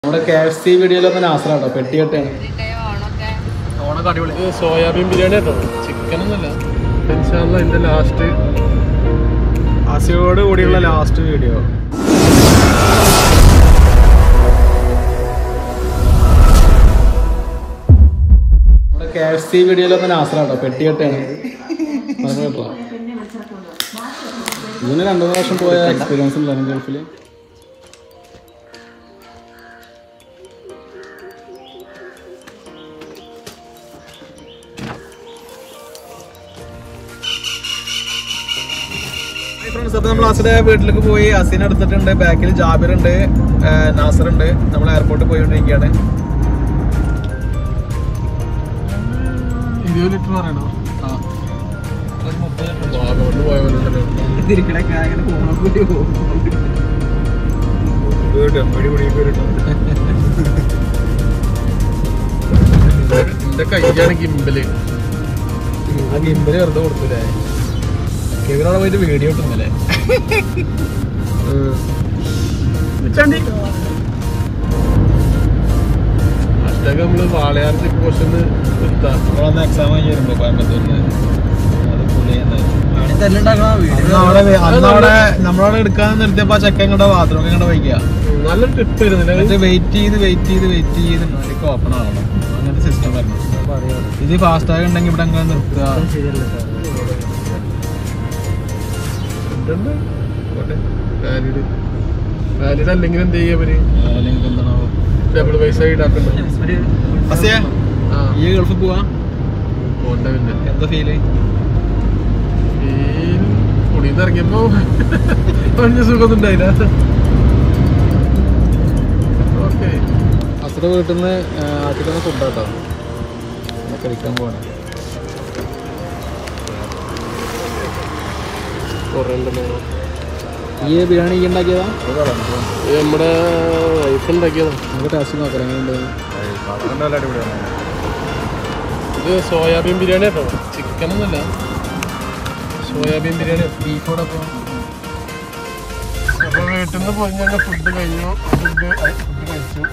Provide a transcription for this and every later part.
നമ്മുടെ K F C വീഡിയോയിലൊന്നും നാസറാട്ടോ പെട്ടികെട്ടാണ് ഓണൊക്കെ അടിപൊളി ഇത് സോയാബീൻ ബിരിയാണി കേട്ടോ ചിക്കൻ ഒന്നുമല്ല ഇൻഷാല്ല ഇതിന്റെ ലാസ്റ്റ് ആസിയോട് കൂടിയുള്ള ലാസ്റ്റ് വീഡിയോ നമ്മുടെ കെ എഫ് സി വീഡിയോയിലൊന്നും നാസറാട്ടോ പെട്ടികെട്ടാണ് പറഞ്ഞു കേട്ടോ ഇതിന് രണ്ടു മൂന്ന് പ്രാവശ്യം പോയ എക്സ്പീരിയൻസ് ഉണ്ടായിരുന്നു ഗൾഫിൽ ഫ്രണ്ട്സ് അപ്പൊ നമ്മൾ അസിന്റെ വീട്ടിലേക്ക് പോയി അസീനെ എടുത്തിട്ടുണ്ട് ബാക്കിൽ ജാബിർ ഉണ്ട് നാസർ ഉണ്ട് നമ്മൾ എയർപോർട്ടിൽ പോയിക്കൊണ്ടിരിക്കുകയാണ് ഇരുപത് ലിറ്റർ പറയണോ ആ ഒരു മുപ്പത് ലിറ്റർ വാഗമണ് പോയ പോലെ ഉണ്ടല്ലോ എന്റെ കയ്യാണ് ഗിംബല് ആ ഗിംബല് വെറുതെ കൊടുത്തൂലേ കെവിനോടെ പോയിട്ട് വീഡിയോ കിട്ടുന്നല്ലേ അഷ്ടൊക്കെ നമ്മള് വാളയാർ ചെക്ക് പോസ്റ്റ് നിർത്താം നമ്മളന്ന് എക്സാം കഴിഞ്ഞ് വരുമ്പോ കോയമ്പത്തൂരിന് അത് പുള്ളി അന്നവിടെ അന്നവിടെ നമ്മളവിടെ എടുക്കാൻ നിർത്തിയപ്പോ ആ ചെക്കൻ ഇങ്ങോട്ട് ബാത്റൂം ഇങ്ങോട്ട് വയ്ക്കുക നല്ല ട്രിപ്പ് എന്നിട്ട് വരുന്നില്ല വെയിറ്റ് ചെയ്ത് വെയിറ്റ് ചെയ്ത് വെയിറ്റ് ചെയ്ത് എനിക്ക് ഓപ്പൺ ആവണം അങ്ങനത്തെ സിസ്റ്റം വരണം ഇത് ഫാസ്റ്റ് ആയി ഉണ്ടെങ്കിൽ ഇവിടെ അങ്ങനെ നിർത്തുക വാലിഡ് വാലിഡ് അല്ലെങ്കിൽ എന്ത് ചെയ്യാ അവര് അല്ലെങ്കിൽ എന്താണാവോ ഡബിൾ പൈസ ഈടാക്കണ്ട അസിയ ആ ഈ ഗൾഫിൽ പോവാ പോണ്ട പിന്നെ എന്താ ഫീല് ഈ കുടിയിൽ ഇറങ്ങിയപ്പോ വലിയ സുഖമൊന്നും ഉണ്ടായില്ല ഓക്കെ അസുര വീട്ടിൽ നിന്ന് ആക്കിട്ടുന്ന ഫുഡാട്ടോ കഴിക്കാൻ പോവാണ് കുറേ ഉണ്ടല്ലോ ഈ ബിരിയാണി ഈ ഉണ്ടാക്കിയതാ ഇത് നമ്മുടെ വൈഫ് ഉണ്ടാക്കിയതാ നമുക്ക് ടേസ്റ്റ് നോക്കാം എങ്ങനെയുണ്ട് ഇത് സോയാബീൻ ബിരിയാണി കേട്ടോ ചിക്കൻ ഒന്നുമല്ല സോയാബീൻ ബിരിയാണി ബീഫോടൊപ്പം അപ്പോൾ വീട്ടിൽ നിന്ന് പോയി ഞങ്ങൾ ഫുഡ് കഴിഞ്ഞു ഫുഡ് ഫുഡ് കഴിച്ചു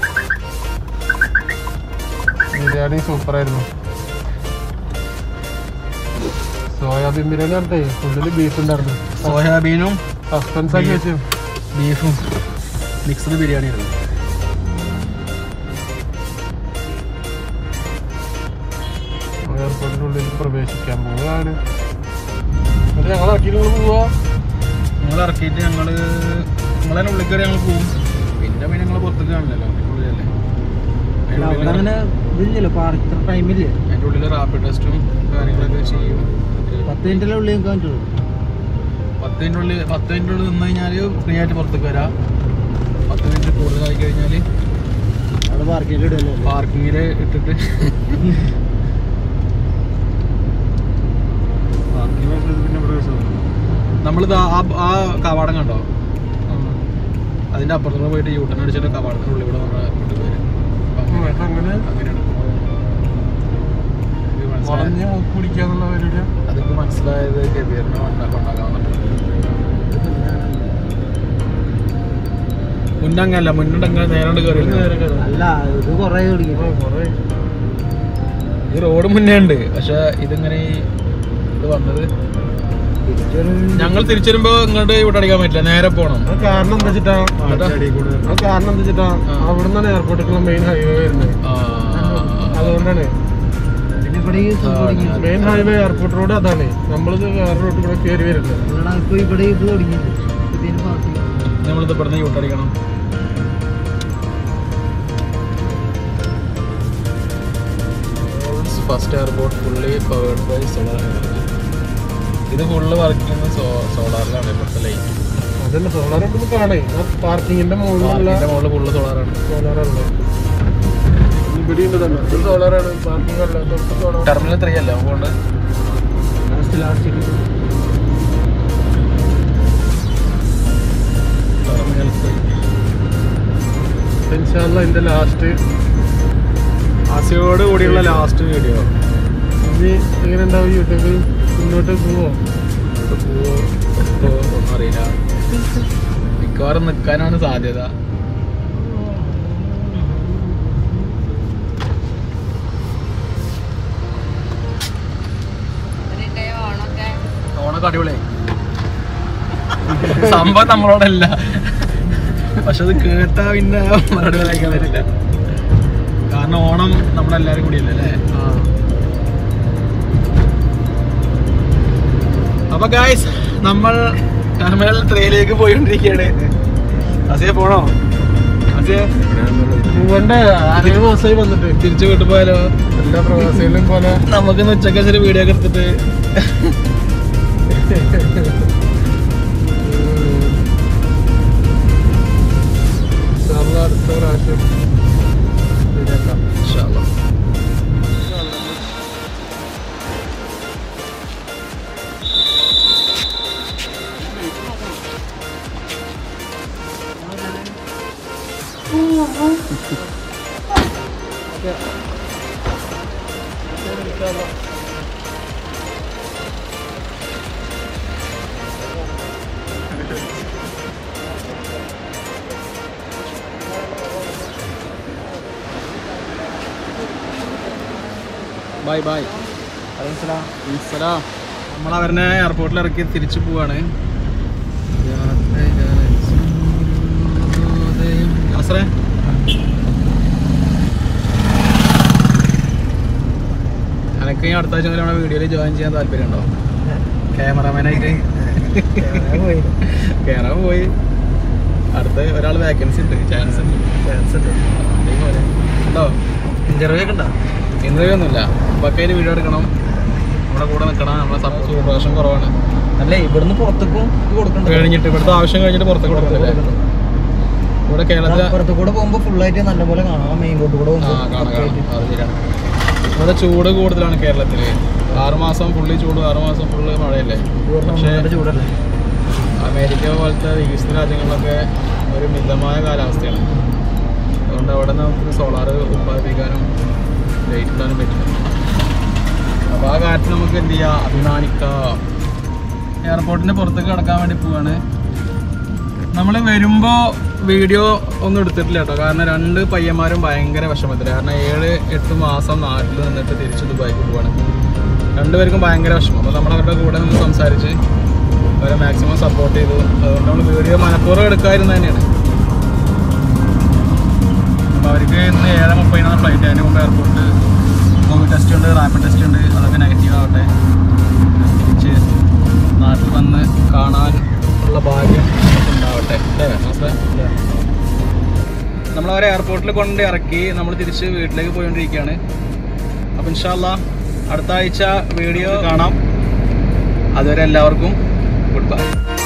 ബിരിയാണി സൂപ്പറായിരുന്നു സോയാബീൻ ബിരിയാണി പറഞ്ഞേ ഉള്ളിൽ ബീഫ് ഉണ്ടായിരുന്നു സോയാബീനും സസ്പെൻസ് ആക്കി വെച്ചു ബീഫും മിക്സ്ഡ് ബിരിയാണി ആയിരുന്നു എയർപോർട്ടിൻ്റെ ഉള്ളിൽ പ്രവേശിക്കാൻ പോവുകയാണ് എന്നിട്ട് ഞങ്ങൾ ആക്കിയിട്ട് പോവാ നിങ്ങൾ ഇറക്കിയിട്ട് ഞങ്ങൾ നിങ്ങളെ ഉള്ളിൽ കയറി ഞങ്ങൾ പോവും പിന്നെ പിന്നെ ഞങ്ങൾ പുറത്തേക്ക് കാണില്ലല്ലോ അതിൻ്റെ ഉള്ളിലല്ലേ അതിൻ്റെ ഉള്ളില് അങ്ങനെ ഇതില്ലല്ലോ പാർക്ക് ഇത്ര ടൈമില്ലേ അതിൻ്റെ ഉള്ളിൽ റാപ്പിഡ് ടെസ്റ്റും കാര്യങ്ങളൊക്കെ ചെയ്യും പത്ത് മിനിറ്റിലെ ഉള്ളിൽ നിൽക്കാൻ പറ്റുള്ളൂ പത്ത് മിനിറ്റ് ഉള്ളിൽ പത്ത് മിനിറ്റ് ഉള്ളിൽ നിന്ന് കഴിഞ്ഞാൽ ഫ്രീ ആയിട്ട് പുറത്തേക്ക് വരാം പത്ത് മിനിറ്റ് കൂടുതലായി കഴിഞ്ഞാൽ അവിടെ പാർക്കിൽ ഇടുമല്ലോ പാർക്കിങ്ങിൽ ഇട്ടിട്ട് നമ്മളിത് ആ ആ കവാടം കണ്ടോ അതിന്റെ അപ്പുറത്തൂടെ പോയിട്ട് യൂട്ടൺ അടിച്ചിട്ട് കവാടത്തിന്റെ ഉള്ളിൽ കൂടെ നമ്മുടെ വീട്ടിൽ വരും എന്നിട്ട് അങ്ങനെ അങ്ങനെയാണ് ഇത് മനസ്സിലായ- വളഞ്ഞ് മൂക്ക് പിടിക്കാന്നുള്ള പരിപാടിയാ അതൊക്കെ മനസ്സിലായത് ഗതിയറിനെ ഉണ്ടാക്കാൻ മുന്നങ്ങല്ല മുന്നുണ്ടങ്ങനെ നേരോണ്ട് കയറി അല്ല ഇത് കുറേ തുടങ്ങി കുറേ ഈ റോഡ് മുന്നേ ഉണ്ട് പക്ഷെ ഇതിങ്ങനെ ഈ ഇത് വന്നത് തിരിച്ചൊരു ഞങ്ങൾ തിരിച്ചു വരുമ്പോ ഇങ്ങോട്ട് ഇവിടെ അടിക്കാൻ പറ്റില്ല നേരെ പോണം അത് കാരണം എന്താ വെച്ചിട്ടാ അത് കാരണം എന്താ വെച്ചിട്ടാ അവിടെ നിന്നാണ് എയർപോർട്ടിലേക്കുള്ള മെയിൻ ഹൈവേ വരുന്നത് ആ, അതുകൊണ്ടാണ് പിന്നെ ഇവിടെ ഈ ഇത് തുടങ്ങി മെയിൻ ഹൈവേ എയർപോർട്ട് റോഡ് അതാണ് നമ്മളിത് വേറെ റോഡ് കൂടെ കയറി വരുന്നത് ഇവിടെ ഇപ്പൊ ഇവിടെ ഇത് തുടങ്ങി ഇതിന് പാർക്കിംഗ് നമ്മളിത് ഇവിടുന്ന് യൂട്ട് അടിക്കണം first airport fully powered by solar ഇത് ഫുള്ള് വർക്ക് ചെയ്യുന്നത് സോളാറിലാണ് ഇവിടുത്തെ ലൈറ്റ് അതല്ല സോളാർ ഉണ്ടെന്ന് കാണേ ആ പാർക്കിങ്ങിന്റെ മുകളിലുള്ള ഇതിന്റെ മുകളിൽ ഫുള്ള് സോളാറാണ് സോളാറല്ലേ ഇവിടെ ഉണ്ട് തന്നെ ഇത് സോളാറാണ് പാർക്കിംഗ് അല്ല തൊട്ട് സോളാർ ടെർമിനൽ ത്രീ അല്ലേ അതുകൊണ്ട് ലാസ്റ്റ് ലാസ്റ്റ് ടെർമിനൽ ത്രീ ഇൻഷാല്ല ഇതിന്റെ ലാസ്റ്റ് ആസിയോട് കൂടിയുള്ള ലാസ്റ്റ് വീഡിയോ ഇനി എങ്ങനെ ഉണ്ടാവും യൂട്യൂബ് മുന്നോട്ട് പോവോ പോവോ ഒന്നും അറിയില്ല മിക്കവാറും നിൽക്കാനാണ് സാധ്യത സംഭവം നമ്മളോടല്ല പക്ഷെ അത് കേട്ടാ പിന്നെ മറുപടി വായിക്കാൻ പറ്റില്ല കാരണം ഓണം നമ്മളെല്ലാരും കൂടിയല്ലേ അല്ലേ അപ്പൊ ഗായ്സ് നമ്മൾ ടെർമിനൽ ത്രീയിലേക്ക് പോയിക്കൊണ്ടിരിക്കുകയാണ് അസിയെ പോണോ അസിയെ പൂവന്റെ അറുപത് ദിവസമായി വന്നിട്ട് തിരിച്ചു വീട്ടിൽ പോയാലോ എല്ലാ പ്രവാസികളും പോലെ നമുക്കിന്ന് ഉച്ചക്ക് ശരി വീഡിയോ ഒക്കെ എടുത്തിട്ട് നമ്മൾ അടുത്ത പ്രാവശ്യം ശരിയാക്കാം ഇൻഷാല്ലാ. ബൈ ബൈ നമ്മൾ അവരെ എയർപോർട്ടിൽ ഇറക്കി തിരിച്ചു പോവാണ് യാസറേ അനക്ക് ഈ അടുത്ത ആഴ്ച മുതൽ നമ്മുടെ വീഡിയോയിൽ ജോയിൻ ചെയ്യാൻ താല്പര്യമുണ്ടോ ക്യാമറമാനായിട്ട് കയറാൻ പോയി അടുത്ത ഒരാൾ വേക്കൻസി ഉണ്ട് ചാൻസ് ഉണ്ട് അതേപോലെ ഉണ്ടോ ഇന്റർവ്യൂ ഒക്കെ ഉണ്ടോ ഇന്റർവ്യൂ ഒന്നുമില്ല പക്കയിൽ വീഡിയോ എടുക്കണം നമ്മുടെ കൂടെ നിൽക്കണം നമ്മളെ സപ്പോർട്ട് സൂപ്പർവേഷൻ കുറവാണ് അല്ല ഇവിടുന്ന് പുറത്തേക്കും ഇത് കൊടുക്കണ്ട കഴിഞ്ഞിട്ട് ഇവിടുത്തെ ആവശ്യം കഴിഞ്ഞിട്ട് പുറത്തേക്ക് കൊടുക്കുന്നില്ലേ ഇവിടെ കേരളത്തിലെ പുറത്തു കൂടെ പോകുമ്പോ ഫുൾ ആയിട്ട് നല്ലപോലെ കാണാം മെയിൻ റോഡ് കൂടെ ആ കാണാം കാണാം അത് ശരിയാണ് ഇവിടെ ചൂട് കൂടുതലാണ് കേരളത്തിൽ ആറുമാസം ഫുള്ളി ചൂട് ആറുമാസം ഫുള്ള് മഴയല്ലേ പക്ഷേ പോകുമ്പോ ചൂടല്ലേ അമേരിക്ക പോലത്തെ വികസിത രാജ്യങ്ങളിലൊക്കെ ഒരു മിതമായ കാലാവസ്ഥയാണ് അതുകൊണ്ട് അവിടെ നമുക്ക് സോളാർ ഉത്പാദിപ്പിക്കാനും ലൈറ്റ് ഇടാനും പറ്റും അപ്പോൾ ആ കാര്യത്തിൽ നമുക്ക് എന്ത് ചെയ്യാം അഭിമാനിക്കാം എയർപോർട്ടിൻ്റെ പുറത്തേക്ക് കടക്കാൻ വേണ്ടി പോവാണ് നമ്മൾ വരുമ്പോൾ വീഡിയോ ഒന്നും എടുത്തിട്ടില്ല കേട്ടോ കാരണം രണ്ട് പയ്യന്മാരും ഭയങ്കര വിഷമത്തിൽ കാരണം ഏഴ് എട്ട് മാസം നാട്ടിൽ നിന്നിട്ട് തിരിച്ച് ദുബായിക്ക് പോവാണ് രണ്ടുപേർക്കും ഭയങ്കര വിഷമം അപ്പോൾ നമ്മൾ അവരുടെ കൂടെ നിന്ന് സംസാരിച്ച് അവരെ മാക്സിമം സപ്പോർട്ട് ചെയ്തു അതുകൊണ്ട് നമ്മൾ വീഡിയോ മനഃപൂർവ്വം എടുക്കാതിരുന്നത് തന്നെയാണ് അപ്പോൾ അവർക്ക് ഇന്ന് ഏഴ് മുപ്പതിനാണ് ഫ്ലൈറ്റ് അതിന് മുമ്പ് എയർപോർട്ട് കോവിഡ് ടെസ്റ്റ് ഉണ്ട് റാപ്പിഡ് ടെസ്റ്റ് ഉണ്ട് അതൊക്കെ നെഗറ്റീവ് ആവട്ടെ തിരിച്ച് നാട്ടിൽ വന്ന് കാണാൻ ഉള്ള ഭാഗ്യം നമുക്ക് ഉണ്ടാവട്ടെ അല്ലേ മാസ്റ്റർ നമ്മളവരെ എയർപോർട്ടിൽ കൊണ്ട് ഇറക്കി നമ്മൾ തിരിച്ച് വീട്ടിലേക്ക് പോയിക്കൊണ്ടിരിക്കുകയാണ് അപ്പോൾ ഇൻഷാല്ല അടുത്ത ആഴ്ച വീഡിയോ കാണാം അതുവരെ എല്ലാവർക്കും ഗുഡ് ബൈ